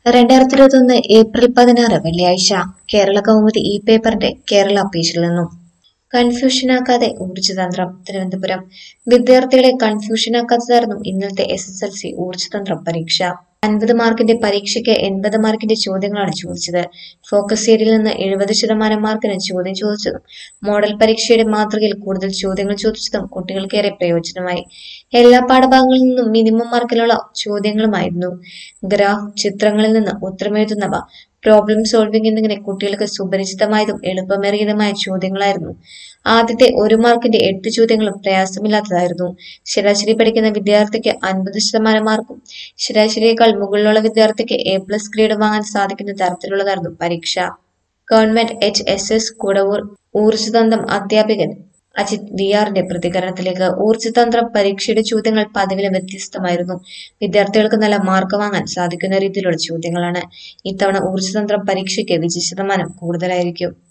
രണ്ടായിരത്തി ഇരുപത്തൊന്ന് ഏപ്രിൽ പതിനാറ് വെള്ളിയാഴ്ച കേരള കൗമുദി ഇ പേപ്പറിന്റെ കേരള പേജിൽ നിന്നും കൺഫ്യൂഷനാക്കാതെ ഊർജ്ജതന്ത്രം തിരുവനന്തപുരം വിദ്യാർത്ഥികളെ കൺഫ്യൂഷനാക്കാത്തതായിരുന്നു ഇന്നലത്തെ എസ് എസ് എൽ സി ഊർജ്ജതന്ത്രം പരീക്ഷ അൻപത് മാർക്കിന്റെ പരീക്ഷയ്ക്ക് എൺപത് മാർക്കിന്റെ ചോദ്യങ്ങളാണ് ചോദിച്ചത് ഫോക്കസ് ഏരിയയിൽ നിന്ന് എഴുപത് ശതമാനം മാർക്കിന് ചോദ്യം ചോദിച്ചതും മോഡൽ പരീക്ഷയുടെ മാതൃകയിൽ കൂടുതൽ ചോദ്യങ്ങൾ ചോദിച്ചതും കുട്ടികൾക്കേറെ പ്രയോജനമായി എല്ലാ പാഠഭാഗങ്ങളിൽ നിന്നും മിനിമം മാർക്കിലുള്ള ചോദ്യങ്ങളുമായിരുന്നു ഗ്രാഫ് ചിത്രങ്ങളിൽ നിന്ന് ഉത്തരമെഴുതുന്നവ പ്രോബ്ലം സോൾവിംഗ് എന്നിങ്ങനെ കുട്ടികൾക്ക് സുപരിചിതമായതും എളുപ്പമേറിയതുമായ ചോദ്യങ്ങളായിരുന്നു ആദ്യത്തെ ഒരു മാർക്കിന്റെ എട്ട് ചോദ്യങ്ങളും പ്രയാസമില്ലാത്തതായിരുന്നു ശരാശരി പഠിക്കുന്ന വിദ്യാർത്ഥിക്ക് അൻപത് ശതമാനം മാർക്കും ശരാശരിയേക്കാൾ മുകളിലുള്ള വിദ്യാർത്ഥിക്ക് എ പ്ലസ് ഗ്രേഡ് വാങ്ങാൻ സാധിക്കുന്ന തരത്തിലുള്ളതായിരുന്നു പരീക്ഷ government H S S Kudavoor ഊർജ്ജതന്ത്രം അധ്യാപകൻ അജിത് വി ആറിന്റെ പ്രതികരണത്തിലേക്ക് ഊർജ്ജതന്ത്രം പരീക്ഷയുടെ ചോദ്യങ്ങൾ പതിവിലും വ്യത്യസ്തമായിരുന്നു വിദ്യാർത്ഥികൾക്ക് നല്ല മാർക്ക് വാങ്ങാൻ സാധിക്കുന്ന രീതിയിലുള്ള ചോദ്യങ്ങളാണ് ഇത്തവണ ഊർജ്ജതന്ത്രം പരീക്ഷയ്ക്ക് വിജയ ശതമാനം കൂടുതലായിരിക്കും